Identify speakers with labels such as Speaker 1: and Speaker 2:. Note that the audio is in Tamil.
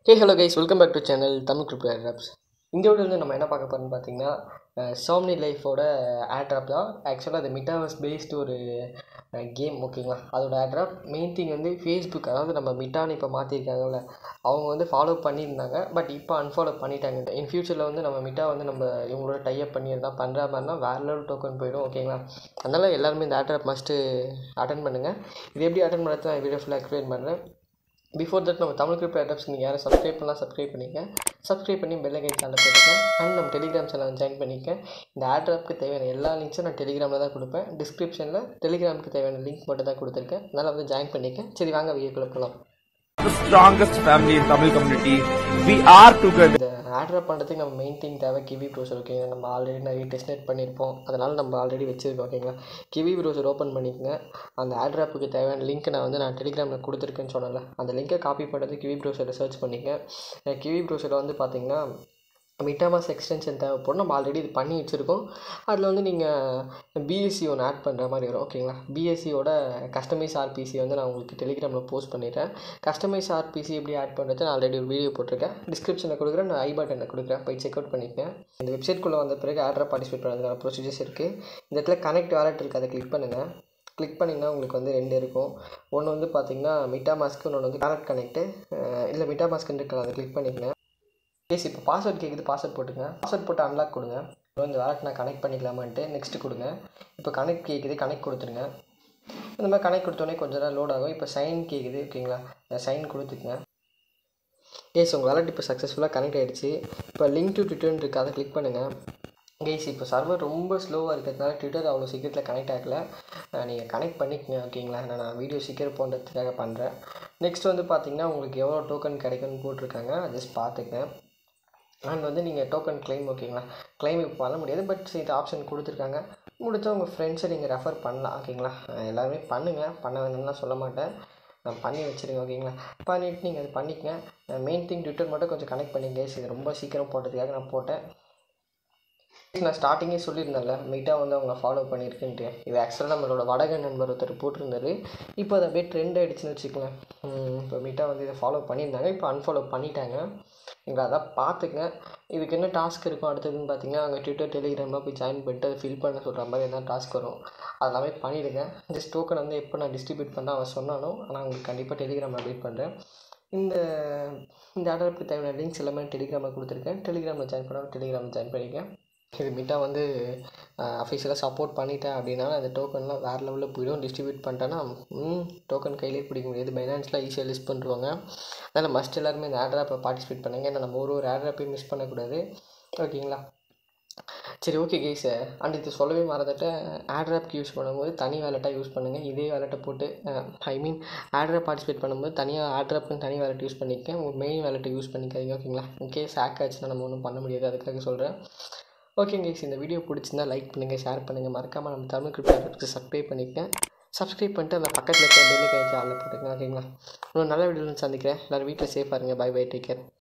Speaker 1: Hey hello guys welcome back to channel Tamil prepare ரப்ஸ் இந்த வீடியோவில் நம்ம என்ன பார்க்க போகிறோம்னு பார்த்தீங்கன்னா சோம்னி லைஃபோட ஆட்ராப் தான் ஆக்சுவலாக அது மிட்டாவர்ஸ் பேஸ்டு ஒரு கேம் ஓகேங்களா அதோட ஆட்ராப் மெயின் திங் வந்து ஃபேஸ்புக் அதாவது நம்ம மிட்டான்னு இப்போ மாற்றிருக்காங்கல்ல அவங்க வந்து ஃபாலோ பண்ணியிருந்தாங்க பட் இப்போ அன்ஃபாலோ பண்ணிட்டாங்க இன் ஃபியூச்சரில் வந்து நம்ம மிட்டா வந்து நம்ம இவங்களோட டைப் பண்ணியிருந்தா பண்ணுற மாதிரினா வேறு லெவல் டோக்கன் போயிடும் ஓகேங்களா அதனால் எல்லாருமே இந்த ஆட்ராப் மஸ்ட்டு அட்டன் பண்ணுங்கள் இது எப்படி அட்டன் பண்ணுறது நான் வீடியோ ஃபுல்லாக எக்ஸ்பிளைன் பண்ணுறேன் பிஃபோர் தட் நம்ம தமிழ் கிரிப்ட் அடாப்ஸ் நீங்கள் யாரும் சப்ஸ்கிரைப் பண்ணலாம் சப்ஸ்கிரைப் பண்ணிக்க சப்ஸ்கிரைப் பண்ணி பெல் ஐக்கன் சேனல் போட்டுக்க அண்ட் நம்ம டெலிகிராம் சேனல் ஜாயின் பண்ணிக்க இந்த ஆட்ராப்க்கு தேவையான எல்லா லிங்க்ஸும் நான் டெலிகிராமில் தான் கொடுப்பேன் டிஸ்கிரிப்ஷனில் டெலிகிராமுக்கு தேவையான லிங்க் மட்டும் தான் கொடுத்துருக்கேன் அதனால் வந்து ஜாயின் பண்ணிக்க சரி வாங்க வீடியோக்குள்ளே போகலாம்
Speaker 2: the strongest family in Tamil community. We are together.
Speaker 1: இந்த ஆட்ராப் பண்ணுறதுக்கு நம்ம மெயின் திங் தேவை கிவி ப்ரௌசர் ஓகேங்க நம்ம ஆல்ரெடி நிறைய டெஸ்ட்நெட் பண்ணியிருப்போம் அதனால் நம்ம ஆல்ரெடி வச்சுருக்கோம் ஓகேங்களா கிவி ப்ரௌசர் ஓப்பன் பண்ணிக்கங்க அந்த ஆட்ராப்புக்கு தேவையான லிங்க் நான் வந்து நான் டெலிகிராமில் கொடுத்துருக்கேன்னு சொன்னல அந்த லிங்கை காப்பி பண்ணுறது கிவி ப்ரௌசரில் சர்ச் பண்ணிக்க கிவி ப்ரௌசரில் வந்து பார்த்தீங்கன்னா மிட்டாமாஸ் எக்ஸ்டென்ஷன் தேவைப்படும் நம்ம ஆல்ரெடி இது பண்ணி வச்சுருக்கோம் அதில் வந்து நீங்கள் பிஎஸ்சி ஒன்று ஆட் பண்ணுற மாதிரி வரும் ஓகேங்களா பிஎஸ்சியோட கஸ்டமைஸ் ஆர்பிசி வந்து நான் உங்களுக்கு டெலிகிராமில் போஸ்ட் பண்ணிடுறேன் கஸ்டமைஸ் ஆர்பிசி எப்படி ஆட் பண்ணுறது நான் ஆல்ரெடி ஒரு வீடியோ போட்டிருக்கேன் டிஸ்கிரிப்ஷனில் கொடுக்குறேன் நான் ஐ பட்டனில் கொடுக்குறேன் போய் செக் அவுட் பண்ணிக்கேன் இந்த வெப்சைட்குள்ளே வந்த பிறகு ஆட்ராக பார்ட்டிசிபேட் பண்ணுறதுக்கான ப்ரொசீஜர்ஸ் இருக்குது இந்த இடத்துல கனெக்ட் வேலட் இருக்குது அதை கிளிக் பண்ணுங்கள் கிளிக் பண்ணிங்கன்னா உங்களுக்கு வந்து ரெண்டு இருக்கும் ஒன்று வந்து பார்த்தீங்கன்னா மிட்டா மாஸ்க்கு இன்னொன்று வந்து வேலட் கனெக்ட்டு இல்லை மிட்டா மாஸ்க்குன்னு இருக்கலாம் அதை கிளிக் பண்ணிக்கங்க கேஸ் இப்போ பாஸ்வேர்ட் கேட்குது பாஸ்வேர்ட் போட்டுங்க பாஸ்வேர்ட் போட்டு அன்லாக் கொடுங்க இப்போ இந்த வேலட் நான் கனெக்ட் பண்ணிக்கலாமான்ட்டு நெக்ஸ்ட் கொடுங்க இப்போ கனெக்ட் கேட்குது கனெக்ட் கொடுத்துருங்க இந்த மாதிரி கனெக்ட் கொடுத்தோடனே கொஞ்சம் நேரம் லோட் ஆகும் இப்போ சைன் கேட்குது ஓகேங்களா சைன் கொடுத்துக்குங்க கேஸ் உங்கள் வேலட் இப்போ சக்ஸஸ்ஃபுல்லாக கனெக்ட் ஆகிடுச்சு இப்போ லிங்க் டு ட்விட்டர்னு இருக்குது அதை கிளிக் பண்ணுங்கள் கேஸ் இப்போ சர்வர் ரொம்ப ஸ்லோவாக இருக்கிறதுனால ட்விட்டர் அவ்வளோ சீக்கிரத்தில் கனெக்ட் ஆகலை நீங்கள் கனெக்ட் பண்ணிக்கங்க ஓகேங்களா நான் நான் வீடியோ சீக்கிரம் போன்றதுக்காக பண்ணுறேன் நெக்ஸ்ட் வந்து பார்த்தீங்கன்னா உங்களுக்கு எவ்வளோ டோக்கன் கிடைக்கும்னு போட்டிருக்காங்க ஜஸ்ட் பார்த்துக்கங்க அண்ட் வந்து நீங்கள் டோக்கன் கிளைம் ஓகேங்களா கிளைம் இப்போ பண்ண முடியாது பட் இது ஆப்ஷன் கொடுத்துருக்காங்க முடிச்சா உங்கள் ஃப்ரெண்ட்ஸை நீங்கள் ரெஃபர் பண்ணலாம் ஓகேங்களா எல்லாருமே பண்ணுங்கள் பண்ண வேணும்லாம் சொல்ல மாட்டேன் நான் பண்ணி வச்சுருங்க ஓகேங்களா பண்ணிவிட்டு நீங்கள் அது பண்ணிக்கங்க மெயின் திங் ட்விட்டர் மட்டும் கொஞ்சம் கனெக்ட் பண்ணிங்க இது ரொம்ப சீக்கிரம் போட்டதுக்காக நான் போட்டேன் நான் ஸ்டார்டிங்கே சொல்லியிருந்தேன்ல மீட்டாக வந்து அவங்க ஃபாலோ பண்ணியிருக்கேன்ட்டு இது ஆக்சுவலாக நம்மளோட வடக நண்பர் ஒருத்தர் போட்டிருந்தாரு இப்போ அது அப்படியே ட்ரெண்ட் ஆகிடுச்சுன்னு வச்சுக்கோங்களேன் இப்போ மீட்டாக வந்து இதை ஃபாலோ பண்ணியிருந்தாங்க இப்போ அன்ஃபாலோ பண்ணிட்டாங்க நீங்கள் அதான் பார்த்துங்க இதுக்கு என்ன டாஸ்க் இருக்கும் அடுத்ததுன்னு பார்த்தீங்கன்னா அங்கே ட்விட்டர் டெலிகிராமில் போய் ஜாயின் பண்ணிட்டு அதை ஃபில் பண்ண சொல்கிற மாதிரி என்ன டாஸ்க் வரும் அதெல்லாமே பண்ணிவிடுங்க ஜஸ்ட் டோக்கன் வந்து எப்போ நான் டிஸ்ட்ரிபியூட் பண்ண அவன் சொன்னானோ நான் உங்களுக்கு கண்டிப்பாக டெலிகிராம் அப்டேட் பண்ணுறேன் இந்த இந்த ஆர்டருக்கு தேவையான லிங்க்ஸ் எல்லாமே டெலிகிராமில் கொடுத்துருக்கேன் டெலிகிராமில் ஜாயின் பண்ணால் டெலிகிராமில் ஜாயின் பண்ணிக்க இது மிட்டா வந்து அஃபிஷியலாக சப்போர்ட் பண்ணிட்டேன் அப்படின்னா அந்த டோக்கன்லாம் வேறு லெவலில் போயிடும் டிஸ்ட்ரிபியூட் பண்ணிட்டேன்னா டோக்கன் கையிலே பிடிக்க முடியாது பைனான்ஸ்லாம் ஈஸியாக லிஸ்ட் பண்ணுருவாங்க அதனால் மஸ்ட் எல்லாருமே இந்த ஆட்ராப்பை பார்ட்டிசிபேட் பண்ணுங்கள் ஏன்னா நம்ம ஒரு ஒரு ஆட்ராப்பையும் மிஸ் பண்ணக்கூடாது ஓகேங்களா சரி ஓகே கேஸ் அண்ட் இது சொல்லவே மறந்துட்டேன் ஆட்ராப்க்கு யூஸ் பண்ணும்போது தனி வேலெட்டாக யூஸ் பண்ணுங்கள் இதே வேலெட்டை போட்டு ஐ மீன் ஆட்ராப் பார்ட்டிசிபேட் பண்ணும்போது தனியாக ஆட்ராப்புன்னு தனி வேலெட் யூஸ் பண்ணிக்க உங்கள் மெயின் வேலெட்டை யூஸ் பண்ணிக்காதீங்க ஓகேங்களா இன்கேஸ் ஹேக் ஆச்சுன்னா நம்ம ஒன்றும் பண்ண முடியாது அதுக்காக சொல்கிறேன் ஓகே கைஸ் இந்த வீடியோ பிடிச்சிருந்தா லைக் பண்ணுங்கள் ஷேர் பண்ணுங்கள் மறக்காமல் நம்ம தமிழ் கிரிப்டோ சப்ஸ்கிரைப் பண்ணிக்கங்க சப்ஸ்கிரைப் பண்ணிட்டு அந்த பக்கத்தில் இருக்க பெல்லை கழிச்சு ஆளில் போட்டுக்கங்க ஓகேங்களா இன்னும் நல்ல வீடியோவில் சந்திக்கிறேன் எல்லோரும் வீட்டில் சேஃபாக இருங்க பை பை டேக் கேர்